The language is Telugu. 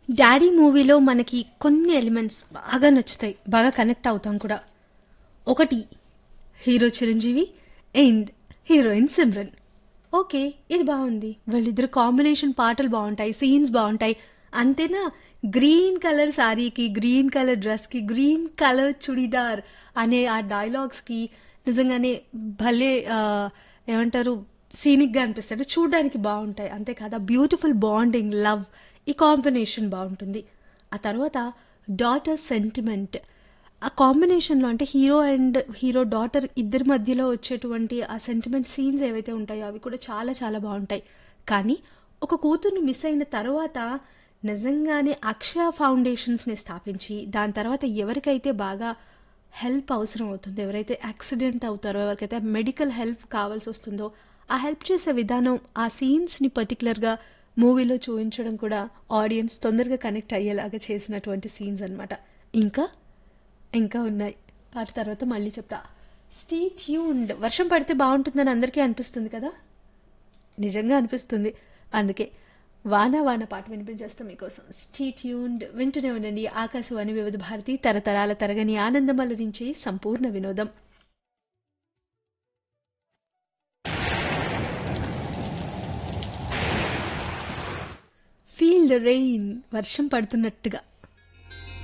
డాడీ మూవీలో మనకి కొన్ని ఎలిమెంట్స్ బాగా నచ్చుతాయి బాగా కనెక్ట్ అవుతాం కూడా ఒకటి hero Chiranjeevi and heroine Simran okay ఇది బాగుంది వీళ్ళిద్దరు కాంబినేషన్ పాటలు బాగుంటాయి సీన్స్ బాగుంటాయి అంతేనా గ్రీన్ కలర్ శారీకి గ్రీన్ కలర్ డ్రెస్కి గ్రీన్ కలర్ చుడిదార్ అనే ఆ డైలాగ్స్కి నిజంగానే భలే ఆ, ఏమంటారు సీనిక్గా అనిపిస్తాయి చూడడానికి బాగుంటాయి అంతేకాదు ఆ బ్యూటిఫుల్ బాండింగ్ లవ్ ఈ కాంబినేషన్ బాగుంటుంది ఆ తర్వాత డాటర్ సెంటిమెంట్ ఆ కాంబినేషన్లో అంటే హీరో అండ్ హీరో డాటర్ ఇద్దరి మధ్యలో వచ్చేటువంటి ఆ సెంటిమెంట్ సీన్స్ ఏవైతే ఉంటాయో అవి కూడా చాలా చాలా బాగుంటాయి కానీ ఒక కూతుర్ని మిస్ అయిన తర్వాత నిజంగానే అక్షయ ఫౌండేషన్స్ని స్థాపించి దాని తర్వాత ఎవరికైతే బాగా హెల్ప్ అవసరం అవుతుందో ఎవరైతే యాక్సిడెంట్ అవుతారో ఎవరికైతే మెడికల్ హెల్ప్ కావాల్సి వస్తుందో ఆ హెల్ప్ చేసే విధానం ఆ సీన్స్ని పర్టికులర్గా మూవీలో చూపించడం కూడా ఆడియన్స్ తొందరగా కనెక్ట్ అయ్యేలాగా చేసినటువంటి సీన్స్ అన్నమాట ఇంకా ఇంకా ఉన్నాయి వాటి తర్వాత మళ్ళీ చెప్తా స్టీ ట్యూన్డ్ వర్షం పడితే బాగుంటుందని అందరికీ అనిపిస్తుంది కదా నిజంగా అనిపిస్తుంది అందుకే వాన వాన పాట వినిపించేస్తాం మీకోసం స్టీ ట్యూన్డ్ వింటూనే ఉండండి ఆకాశవాణి వివిధ భారతి తరతరాల తరగని ఆనందం అలరించి సంపూర్ణ వినోదం ఫీల్ ద రెయిన్ వర్షం పడుతున్నట్టుగా